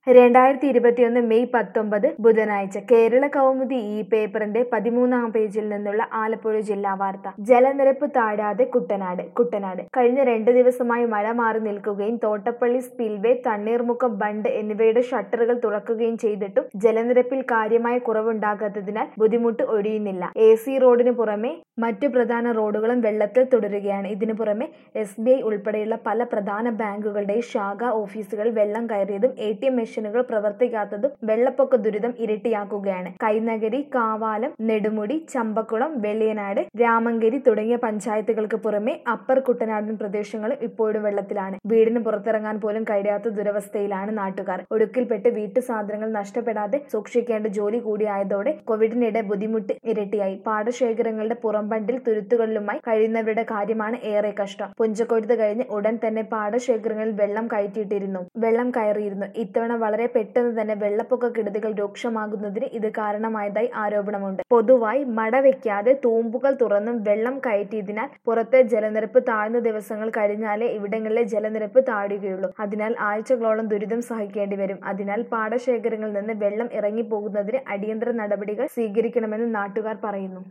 രണ്ടായിരത്തി ഇരുപത്തിയൊന്ന് മെയ് പത്തൊമ്പത് ബുധനാഴ്ച കേരള കൗമുദി ഈ പേപ്പറിന്റെ പതിമൂന്നാം പേജിൽ നിന്നുള്ള ആലപ്പുഴ ജില്ലാ വാർത്ത ജലനിരപ്പ് താഴാതെ കുട്ടനാട് കുട്ടനാട് കഴിഞ്ഞ രണ്ട് ദിവസമായി മഴ മാറി നിൽക്കുകയും തോട്ടപ്പള്ളി സ്പിൽവേ തണ്ണീർമുക്കം ബണ്ട് എന്നിവയുടെ ഷട്ടറുകൾ തുറക്കുകയും ചെയ്തിട്ടും ജലനിരപ്പിൽ കാര്യമായ കുറവുണ്ടാകാത്തതിനാൽ ബുദ്ധിമുട്ട് ഒഴിയുന്നില്ല എ സി റോഡിന് പുറമെ മറ്റു പ്രധാന റോഡുകളും വെള്ളത്തിൽ തുടരുകയാണ് ഇതിനു പുറമെ എസ് ബി ഐ ഉൾപ്പെടെയുള്ള പല പ്രധാന ബാങ്കുകളുടെയും ശാഖാ ഓഫീസുകൾ വെള്ളം കയറിയതും എ ടി എം മെഷീനുകൾ പ്രവർത്തിക്കാത്തതും വെള്ളപ്പൊക്ക ദുരിതം ഇരട്ടിയാക്കുകയാണ് കൈനഗരി കാവാലം നെടുമുടി ചമ്പക്കുളം വെള്ളിയനാട് രാമങ്കരി തുടങ്ങിയ പഞ്ചായത്തുകൾക്ക് പുറമെ അപ്പർ കുട്ടനാടൻ പ്രദേശങ്ങളും ഇപ്പോഴും വെള്ളത്തിലാണ് വീടിന് പുറത്തിറങ്ങാൻ പോലും കഴിയാത്ത ദുരവസ്ഥയിലാണ് നാട്ടുകാർ ഒടുക്കിൽപ്പെട്ട് വീട്ടു സാധനങ്ങൾ നഷ്ടപ്പെടാതെ സൂക്ഷിക്കേണ്ട ജോലി കൂടിയായതോടെ കോവിഡിനിടെ ബുദ്ധിമുട്ട് ഇരട്ടിയായി പാടശേഖരങ്ങളുടെ പുറംബണ്ടിൽ തുരുത്തുകളിലുമായി കഴിയുന്നവരുടെ കാര്യമാണ് ഏറെ കഷ്ടം പുഞ്ചക്കൊഴുത്ത് കഴിഞ്ഞ് ഉടൻ തന്നെ പാടശേഖരങ്ങളിൽ വെള്ളം കയറ്റിയിട്ടിരുന്നു വെള്ളം കയറിയിരുന്നു ഇത്തവണ വളരെ പെട്ടെന്ന് തന്നെ വെള്ളപ്പൊക്ക കെടുതികൾ രൂക്ഷമാകുന്നതിന് ഇത് കാരണമായതായി ആരോപണമുണ്ട് പൊതുവായി മട വയ്ക്കാതെ തൂമ്പുകൾ തുറന്നും വെള്ളം കയറ്റിയതിനാൽ പുറത്തെ ജലനിരപ്പ് താഴ്ന്ന ദിവസങ്ങൾ കഴിഞ്ഞാലേ ഇവിടങ്ങളിലെ ജലനിരപ്പ് താഴുകയുള്ളൂ അതിനാൽ ആഴ്ചകളോളം ദുരിതം സഹിക്കേണ്ടി വരും അതിനാൽ പാടശേഖരങ്ങളിൽ നിന്ന് വെള്ളം ഇറങ്ങിപ്പോകുന്നതിന് അടിയന്തര നടപടികൾ സ്വീകരിക്കണമെന്ന് നാട്ടുകാർ പറയുന്നു